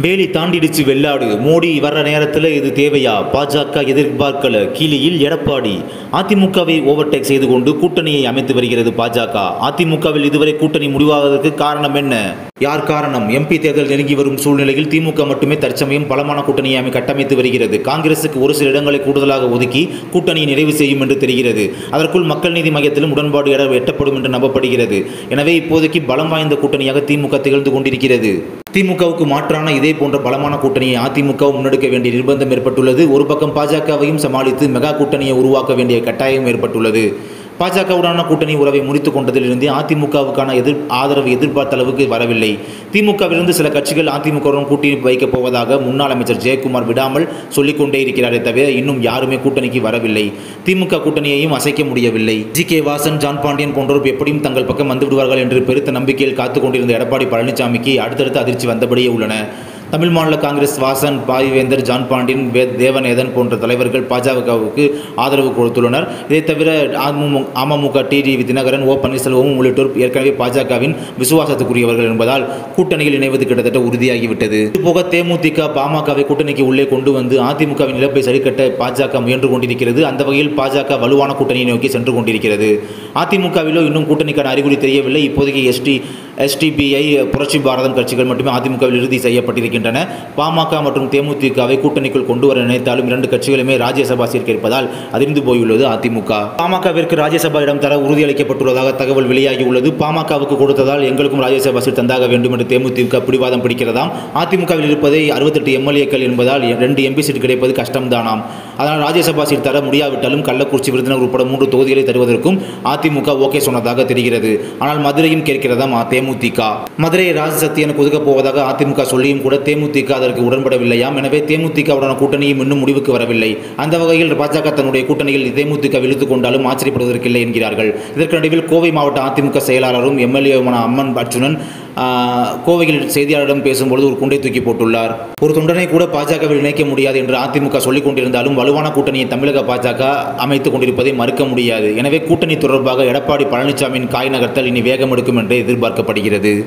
வேலி தாண்டிடுச்சு வெள்ளாடு மோடி வர்ற நேரத்தில் இது தேவையா பாஜக எதிர்பார்க்கல கீழியில் எடப்பாடி அதிமுகவை ஓவர்டேக் செய்து கொண்டு கூட்டணியை அமைத்து வருகிறது பாஜக அதிமுகவில் இதுவரை கூட்டணி முடிவாவதற்கு காரணம் என்ன யார் காரணம் எம்பி தேர்தல் நெருங்கி வரும் சூழ்நிலையில் திமுக மட்டுமே தற்சமயம் பலமான கூட்டணியை அமை கட்டமைத்து வருகிறது காங்கிரசுக்கு ஒரு சில இடங்களை கூடுதலாக ஒதுக்கி கூட்டணியை நிறைவு செய்யும் என்று தெரிகிறது அதற்குள் மக்கள் நீதி மையத்திலும் உடன்பாடு எட எட்டப்படும் என்று நம்பப்படுகிறது எனவே இப்போதைக்கு பலம் வாய்ந்த கூட்டணியாக திமுக திகழ்ந்து கொண்டிருக்கிறது திமுகவுக்கு மாற்றான இதே போன்ற பலமான கூட்டணியை அதிமுக முன்னெடுக்க வேண்டிய நிர்பந்தம் ஏற்பட்டுள்ளது ஒரு பக்கம் பாஜகவையும் சமாளித்து மெகா கூட்டணியை உருவாக்க வேண்டிய கட்டாயம் ஏற்பட்டுள்ளது பாஜகவுடனான கூட்டணி உறவை முறித்துக் கொண்டதிலிருந்து அதிமுகவுக்கான எதிர் ஆதரவு எதிர்பார்த்த அளவுக்கு வரவில்லை திமுகவிலிருந்து சில கட்சிகள் அதிமுகவுடன் கூட்டணி வைக்கப் போவதாக முன்னாள் அமைச்சர் ஜெயக்குமார் விடாமல் சொல்லிக்கொண்டே இருக்கிறாரே தவிர இன்னும் யாருமே கூட்டணிக்கு வரவில்லை திமுக கூட்டணியையும் அசைக்க முடியவில்லை ஜி கே வாசன் ஜான் பாண்டியன் போன்றோர் எப்படியும் தங்கள் பக்கம் வந்து விடுவார்கள் என்று பெருத்த நம்பிக்கையில் காத்துக் கொண்டிருந்த எடப்பாடி பழனிசாமிக்கு அடுத்தடுத்து அதிர்ச்சி வந்தபடியே உள்ளன தமிழ் மாநில காங்கிரஸ் வாசன் பாரிவேந்தர் ஜான் பாண்டியன் வே தேவநேதன் போன்ற தலைவர்கள் பாஜகவுக்கு ஆதரவு கொடுத்துள்ளனர் இதைத் தவிர அமமு- அமமுக டிடிவி தினகரன் ஓ பன்னீர்செல்வமும் உள்ளிட்டோர் ஏற்கனவே பாஜகவின் விசுவாசத்துக்குரியவர்கள் என்பதால் கூட்டணியில் இணைவது கிட்டத்தட்ட உறுதியாகிவிட்டது இதுபோக தேமுதிக பாமகவை கூட்டணிக்கு உள்ளே கொண்டு வந்து அதிமுகவின் இழப்பை சரிக்கட்ட பாஜக முயன்று கொண்டிருக்கிறது அந்த வகையில் பாஜக வலுவான கூட்டணியை நோக்கி சென்று கொண்டிருக்கிறது அதிமுகவிலோ இன்னும் கூட்டணிக்கான அறிகுறி தெரியவில்லை இப்போதைக்கு எஸ்டி எஸ்டிபிஐ புரட்சி பாரதம் கட்சிகள் மட்டுமே அதிமுகவில் இறுதி செய்யப்பட்டிருக்கின்றன பாமக மற்றும் தேமுதிகவை கூட்டணிக்குள் கொண்டு வர நினைத்தாலும் இரண்டு கட்சிகளுமே ராஜ்யசபா சீட் இருப்பதால் அதிர்ந்து போயுள்ளது அதிமுக பாமகவிற்கு ராஜ்யசபா இடம் தர உறுதியளிக்கப்பட்டுள்ளதாக தகவல் வெளியாகியுள்ளது பாமகவுக்கு கொடுத்ததால் எங்களுக்கும் ராஜ்யசபா சீட் தந்தாக வேண்டும் என்று தேமுதிக பிடிவாதம் பிடிக்கிறதாம் அதிமுகவில் இருப்பதை அறுபத்தெட்டு எம்எல்ஏக்கள் என்பதால் ரெண்டு எம்பி சீட் கிடைப்பது கஷ்டம்தானாம் அதனால் ராஜ்யசபா சீட் தர முடியாவிட்டாலும் கள்ளக்குறிச்சி விருதுநகர் உட்பட மூன்று தொகுதிகளை தருவதற்கும் அதிமுக ஓகே சொன்னதாக தெரிகிறது ஆனால் மதுரையும் கேட்கிறதாம் தேமுதிக மதுரையை ராஜசத்தியனுக்கு ஒதுக்கப் போவதாக அதிமுக சொல்லியும் கூட தேமுதிக அதற்கு உடன்படவில்லையாம் எனவே தேமுதிகவுடனான கூட்டணியும் இன்னும் முடிவுக்கு வரவில்லை அந்த வகையில் பாஜக தன்னுடைய கூட்டணியில் தேமுதிக இழுத்துக் கொண்டாலும் ஆச்சரியப்படுவதற்கில்லை என்கிறார்கள் இதற்கு நடுவில் கோவை மாவட்ட அதிமுக செயலாளரும் எம்எல்ஏவுமான அம்மன் அர்ஜுனன் ஆஹ், கோவையில் செய்தியாளரிடம் பேசும்பொழுது ஒரு குண்டை தூக்கி போட்டுள்ளார் ஒரு தொண்டனை கூட பாஜகவில் இணைக்க முடியாது என்று அதிமுக சொல்லிக் கொண்டிருந்தாலும் வலுவான கூட்டணியை தமிழக பாஜக அமைத்துக் கொண்டிருப்பதை மறுக்க முடியாது எனவே கூட்டணி தொடர்பாக எடப்பாடி பழனிசாமியின் காய் நகர்த்தல் இனி வேகம் எடுக்கும் என்று எதிர்பார்க்கப்படுகிறது